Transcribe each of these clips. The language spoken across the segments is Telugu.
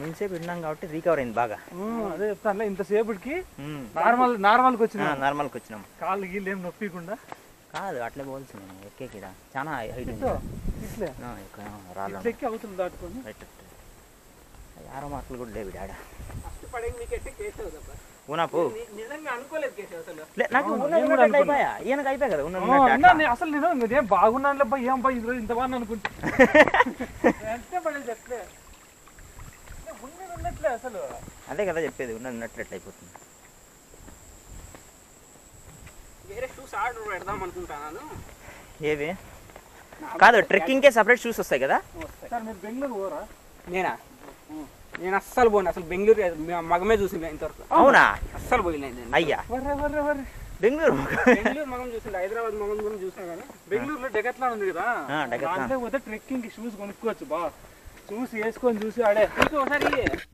ఇంతసేపు విన్నాం కాబట్టి రీకవర్ అయింది బాగా ఉమ్, అదే చెప్తాను ఇంతసేపటికి ఉమ్. నార్మల్ నార్మల్కి వచ్చిన ఆ, నార్మల్కి వచ్చినాం కాళ్ళు గీళ్ళు ఏం నొప్పికుండా కాదు అట్లే పోవాల్సింది నేను ఎక్కేకిడ చాలా హైట్ ఉంది ఇట్లా ఇట్లే ఆ, ఇక్కడ రాళ్ళు ఇట్లా ఎక్కి అవతల దాటుకొని రైట్ యారో మాటలు కూడా లేవు ఆడ ఫస్ట్ పడేకి మీకు ఎట్టే కేసు అవుతుందా ఊనా పో ని- నిజంగా అనుకోలేదు కేసు అసలు లే, నాకు అవును, ఉన్నది నేను కూడా ఉన్నట్టు అనుకున్నా. అయిపోయా ఈయనకి అయిపోయా కదా ఉన్నది ఆ, ఉన్నట్టు అన్నా, అట్లా. నేను అసలు నేను నేను బాగున్నాను లేబ్బా ఏం బా ఇది ఇంత బాగా అనుకుంటా ఎంత పడేది ఎట్లే నేను ఉన్నది ఉన్నట్లే అసలు అదే కదా చెప్పేది ఉన్నది ఉన్నట్టు ఎట్లా అయిపోతుంది వేరే షూస్ ఆర్డర్ పెడదాం అనుకుంటాను ఏవి కాదు ట్రెక్కింగ్కే సపరేట్ షూస్ వస్తాయి కదా సార్ మీరు బెంగళూరు పోరా నేనా నేను అస్సలు పోను అసలు బెంగళూరు మ- మగమే చూసిండే ఇంతవరకు అవునా అస్సలు పోయలేదు నేను అయ్యా వర్రే వర్రే వర్రే బెంగళూరు బెంగళూరు మగం చూసిండే హైదరాబాద్ మగం కూడా చూసినా కానీ బెంగళూరులో డెకత్లాన్ ఉంది కదా ఆ, డెకాథ్లాన్. దాంట్లో పోతే ట్రెక్కింగ్ షూస్ కొనుక్కోవచ్చు బా చూసి వేసుకొని చూసి ఆడే మీకు ఒకసారి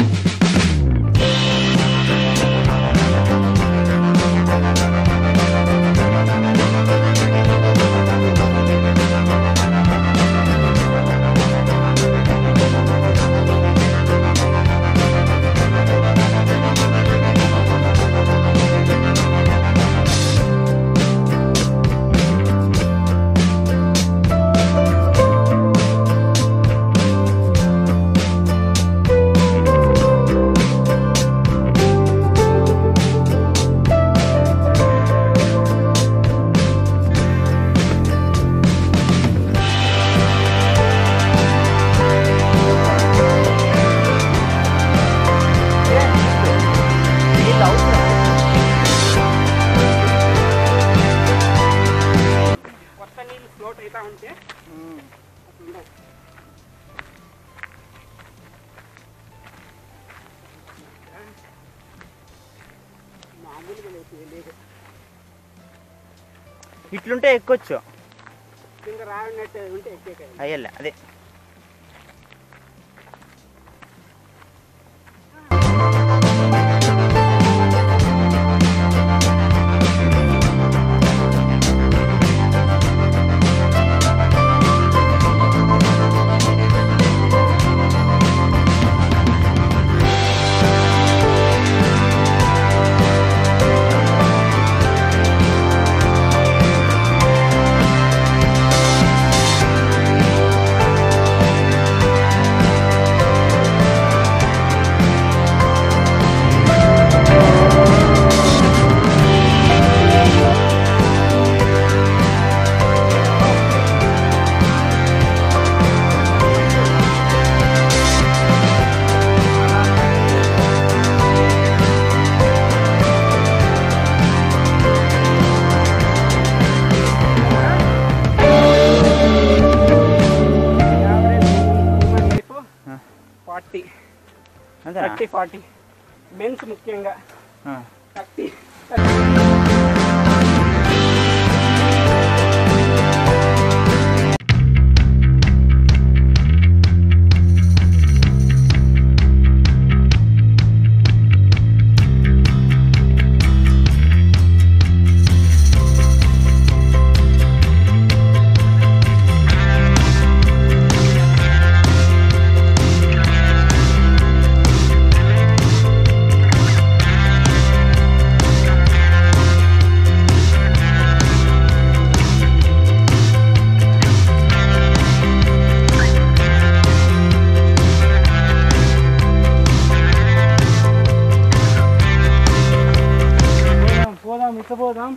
ఇది అవసరం. కొత్త నీళ్ళు ఫ్లోట్ అవుతా ఉంటే ఉండవు. మామూలుగా లేదు లేదు ఇట్లుంటే ఎక్కొచ్చు కింద రాడినట్టు ఉంటే ఎక్కేకాయ అయ్యలే అదే యావరేజ్ హ్యూమన్ లైఫ్ ఆ. ఫార్టీ అంతేనా థర్టీ ఫార్టీ మెన్స్ ముఖ్యంగా ఆ. థర్టీ పోదాం పోదాం ఇట్లా పోదాం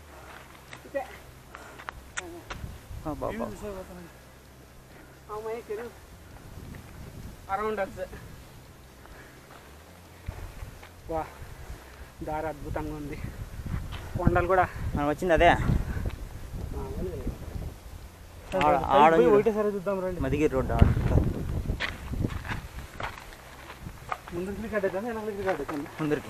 అబ్బబ్బా. అరౌండ్ అస్ వా దారి అద్భుతంగా ఉంది కొండలు కూడా మనం వచ్చింది అదే మామూలుగా లేవు. ఆడ- ఆడ పోయి ఉంది. ఒకటేసారి చూద్దాం రండి మదిగిరి రోడ్డు ఆడ ముందుకు క్లిక్ అడ్డేద్దాం వెనక్కి క్లిక్ అడ్డేద్దాం ముందరికి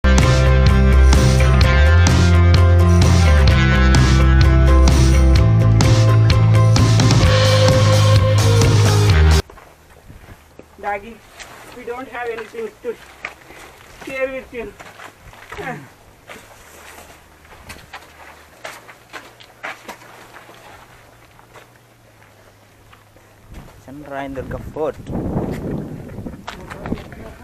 Doggy, we don't have anything to share with you. Chandrayan Durga fort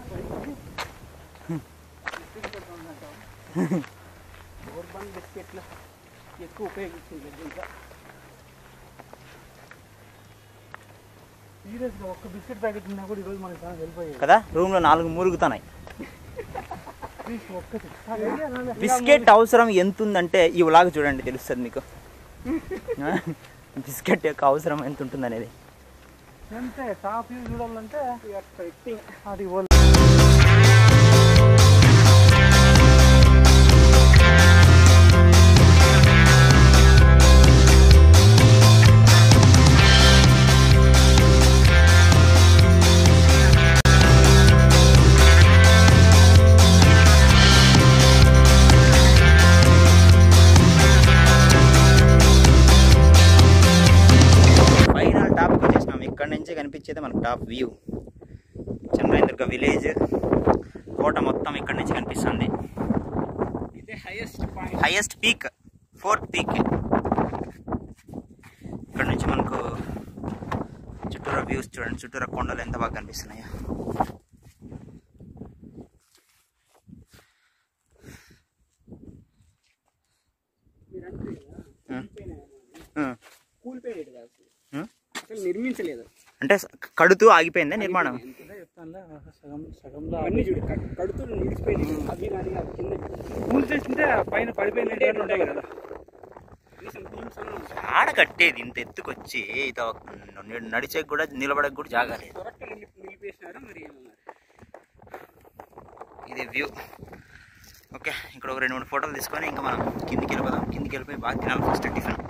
bourbon బిస్కెట్లు ఎక్కువ ఉపయోగించింది ఇంకా సీరియస్గా ఒక్క బిస్కెట్ ప్యాకెట్ ఉన్నా కూడా ఈరోజు మనకి చాలా వెళ్ళిపోయాయి కదా రూమ్లో నాలుగు మురుగుతున్నాయి ప్లీజ్ ఒక్కటి బిస్కెట్ అవసరం ఎంత ఉందంటే ఈ వ్లాగ్ చూడండి తెలుస్తుంది మీకు ఆ? బిస్కెట్ యొక్క అవసరం ఎంత ఉంటుంది అనేది అంతే టాప్ వ్యూ చూడాలంటే కరెక్టింగ్ అది ఓ ఫైనల్ టాప్కి వచ్చేసినాం ఇక్కడ నుంచే కనిపించేది మనకు టాప్ వ్యూ చంద్రదుర్గ విలేజ్ కోట మొత్తం ఇక్కడ నుంచి కనిపిస్తుంది ఇదే highest point highest peak fourth peak ఇక్కడ నుంచి మనకు చుట్టూరా వ్యూస్ చూడండి చుట్టూరా కొండలు ఎంత బాగా కనిపిస్తున్నాయో మీరు అంటారు కదా ఆ. కూలిపోయినాయి ఆ. కూలిపోయేది కాదు అసలు. ఆ? అసలు నిర్మించలేదు అంటే కడుతూ ఆగిపోయిందా నిర్మాణం ఇదే చెప్తానులే సగం సగంలో అవన్నీ చూడు కట్- కడుతూ నిలిచిపోయినాయి అవి కానీ అది కింద పూలు చేస్తుంటే పైన పడిపోయిన ఏంటంటే ఉంటాయి కదా కనీసం beams అన్నా ఉంటాయి. ఆడ కట్టేది ఇంత ఎత్తుకొచ్చి ఇదో నడిచే కూడా నిలబడక కూడా జాగా లేదు దొరక్క నిలిపి నిలిపేసినారు మరి ఏమన్నారు ఇది వ్యూ ఓకే ఇక్కడ ఒక రెండు మూడు ఫోటోలు తీసుకొని ఇంకా మనం కిందికి వెళ్ళిపోదాం కిందికి వెళ్ళిపోయి బాగా తినాలి ఫస్ట్ టిఫిన్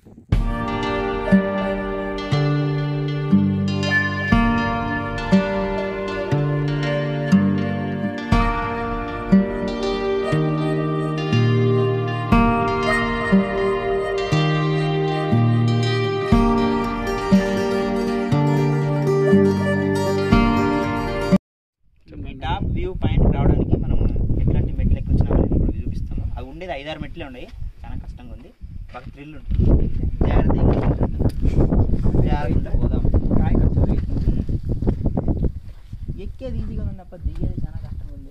ఈ టాప్ వ్యూ పాయింట్ రావడానికి మనం ఎట్లాంటి మెట్లు ఎక్కువ వచ్చినామని ఇప్పుడు చూపిస్తాము అవి ఉండేది ఐదారు మెట్లే ఉన్నాయి చాలా కష్టంగా ఉంది బాగా థ్రిల్ ఉంటుంది జాగ్రత్తగా జాగ్రత్తగా పోదాం కాయ కచ్చోది. ఎక్కేది ఈజీగా ఉంది అప్ప దిగేది చాలా కష్టంగా ఉంది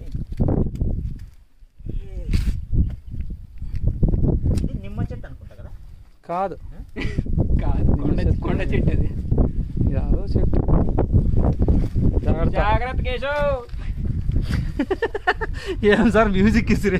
ఇది నిమ్మ చెట్టు అనుకుంటా కదా కాదు కాదు కొండ కొండ చెట్టు అది యాదో చెట్టు జాగ్రత్త జాగ్రత్త కేశవ్ ఏం సార్ మ్యూజిక్ ఇసిరి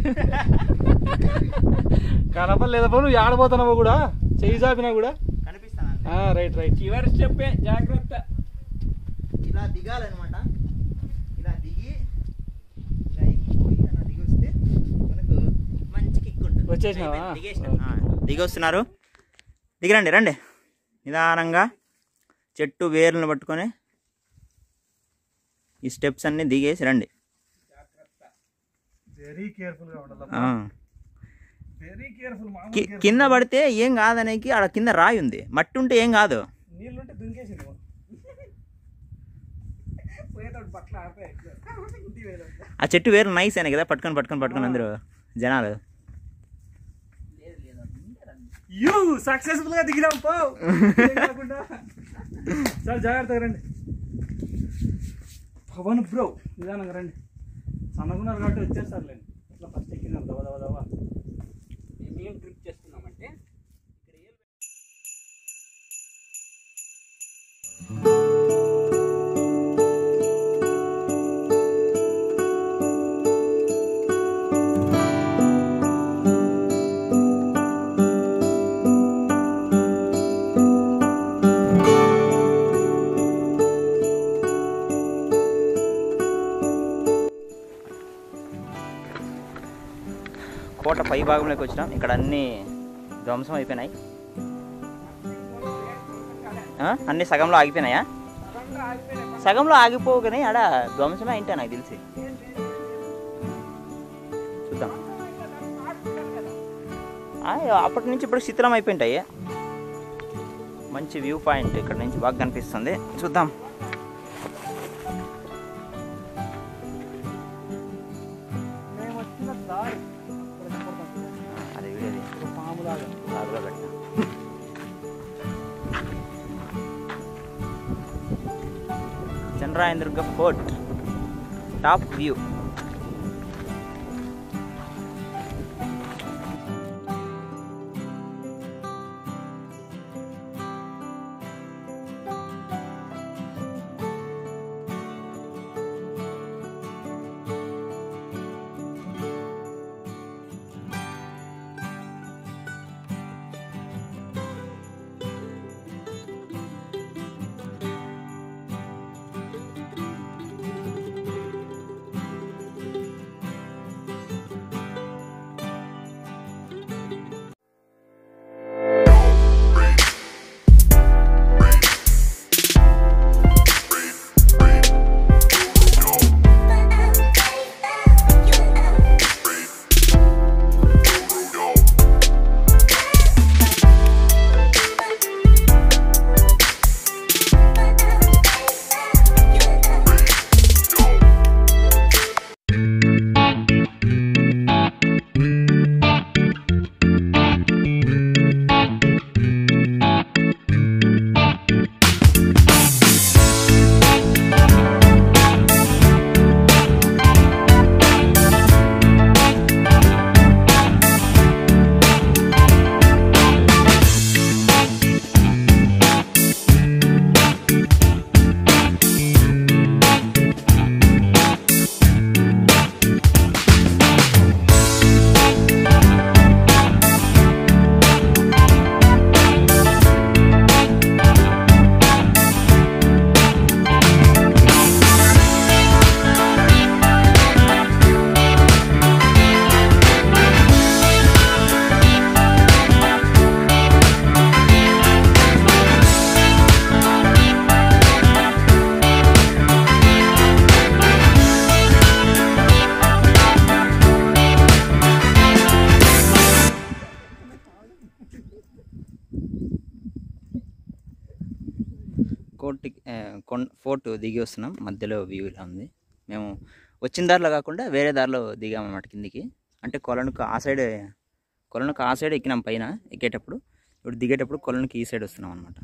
కనపడలేదప్ప నువ్వు ఆడబోతున్నావు కూడా చెయ్యి చాపినా కూడా కనిపిస్తాను రైట్ రైట్ చివరి చెప్పే జాగ్రత్త ఇలా దిగాలన్నమాట ఇలా దిగి ఇలా ఎక్కిపోయి అలా దిగి వస్తే మనకు మంచి కిక్ ఉంటుంది వచ్చేసినావా? అయిపోయింది, దిగేసినా. ఆ, దిగి వస్తున్నారు దిగిరండి రండి నిదానంగా చెట్టు వేర్లను పట్టుకొని ఈ స్టెప్స్ అన్ని దిగేసి రండి వెరీ కేర్ఫుల్ గా ఉండాలి ఆ. వెరీ కేర్ఫుల్ కి- కింద పడితే ఏం కాదనేకి ఆడ కింద రాయి ఉంది మట్టి ఉంటే ఏం కాదు నీళ్ళుంటే దుంకేసింది పోయేటప్పుడు బట్టలు ఆడితే ఇంటికి వేయలేదు ఆ చెట్టు వేరు నైస్ అయినా కదా పట్టుకొని పట్టుకొని పట్టుకొని అందరూ జనాలు యూ సక్సెస్ఫుల్ గా దిగినాం పో ఏం కాకుండా. సార్ జాగ్రత్తగా రండి పవన్ బ్రో నిదానంగా రండి సన్నగున్నారు కాబట్టి వచ్చేస్తారులేండి ఇట్లా ఫస్ట్ ఎక్కినారు దవ దవ దవ మేము ఏం ట్రిప్ చేస్తున్నామంటే ఇక్కడ ఏం కోట పై భాగంలోకి వచ్చినాం ఇక్కడ అన్ని ధ్వంసం అయిపోయినాయి ఆ? అన్ని సగంలో ఆగిపోయినాయా సగంలో ఆగిపోగానే ఆడ ధ్వంసమే అయింటే నాకు తెలిసి చూద్దాం ఆ, అప్పటి నుంచి ఇప్పుడు శిథిలం అయిపోయింటాయి మంచి వ్యూ పాయింట్ ఇక్కడ నుంచి బాగా కనిపిస్తుంది చూద్దాం మేము వచ్చిన దారి ఇక్కడ కనపడుతుంది. అది వీడియోది ఒక పాములాగా లాగులో పెట్టిన చంద్రాయనదుర్గ ఫోర్ట్ టాప్ వ్యూ కోర్టు కొండ ఫోర్ట్ దిగి వస్తున్నాం మధ్యలో వ్యూ ఇలా ఉంది మేము వచ్చిన దారిలో కాకుండా వేరే దారిలో దిగామన్నమాట కిందికి అంటే కొలనుకు ఆ సైడ్ కొలనుకు ఆ సైడ్ ఎక్కినాం పైన ఎక్కేటప్పుడు ఇప్పుడు దిగేటప్పుడు కొలనుకి ఈ సైడ్ వస్తున్నాం అనమాట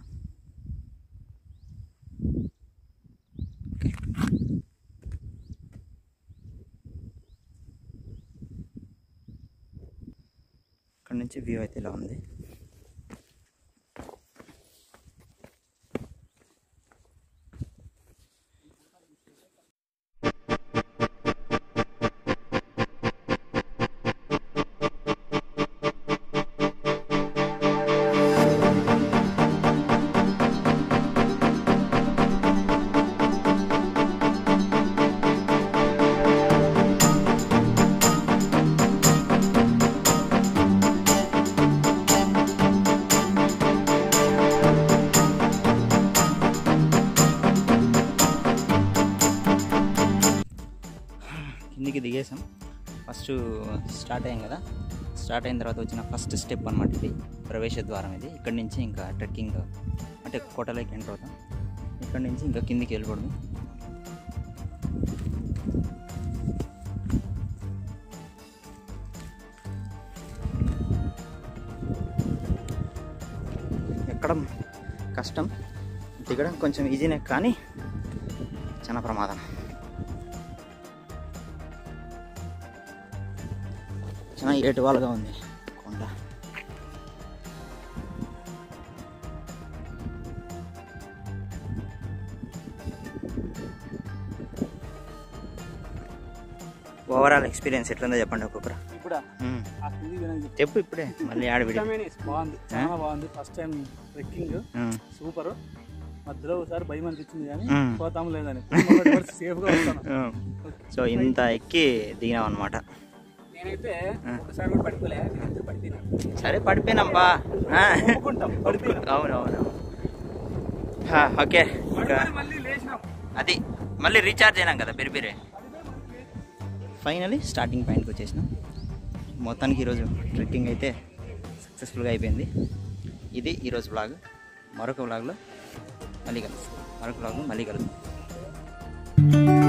ఇక్కడ నుంచి వ్యూ అయితే ఇలా ఉంది కిందికి దిగేసాం ఫస్ట్ స్టార్ట్ అయ్యాం కదా స్టార్ట్ అయిన తర్వాత వచ్చిన ఫస్ట్ స్టెప్ అనమాట ఇది ప్రవేశ ద్వారం ఇది ఇక్కడి నుంచి ఇంకా ట్రెక్కింగ్ అంటే కోటలోకి ఎంటర్ అవుతాం ఇక్కడి నుంచి ఇంకా కిందికి వెళ్ళకూడదు ఎక్కడం కష్టం దిగడం కొంచెం ఈజీనే కానీ చాలా ప్రమాదం చాలా ఏటువాలుగా ఉంది కొండ ఓవరాల్ ఎక్స్పీరియన్స్ ఎట్లుందో చెప్పండి ఒక్కొక్కరు ఇప్పుడు మ్మ్. ఆ కింది వినండి చెప్పు ఇప్పుడే మళ్ళీ ఆడ విడి బాగుంది చాలా బాగుంది first time trekking hmm. Super మధ్యలో ఒకసారి భయం అనిపించింది కానీ మ్మ్. పోతాం లేదని సేఫ్ గా వస్తాను మ్మ్. సో ఇంత ఎక్కి దిగినాం అనమాట నేనైతే ఒకసారి కూడా పడిపోలే నేనైతే పడిపోయినా సరే పడిపోయినాంపా ఆ. ఒప్పుకుంటాం పడిపోయినా అవును అవును హా, ఓకే ఇంకా మళ్ళీ లేచినాం అది మళ్ళీ రీఛార్జ్ అయినాం కదా పెరి పెరే ఫైనలీ స్టార్టింగ్ పాయింట్కి వచ్చేసినాం మొత్తానికి ఈరోజు ట్రెక్కింగ్ అయితే సక్సెస్ఫుల్గా అయిపోయింది ఇది ఈరోజు బ్లాగ్ మరొక బ్లాగ్లో మళ్ళీ కలుస్తాం మరొక బ్లాగ్లో మళ్ళీ కలుస్తాం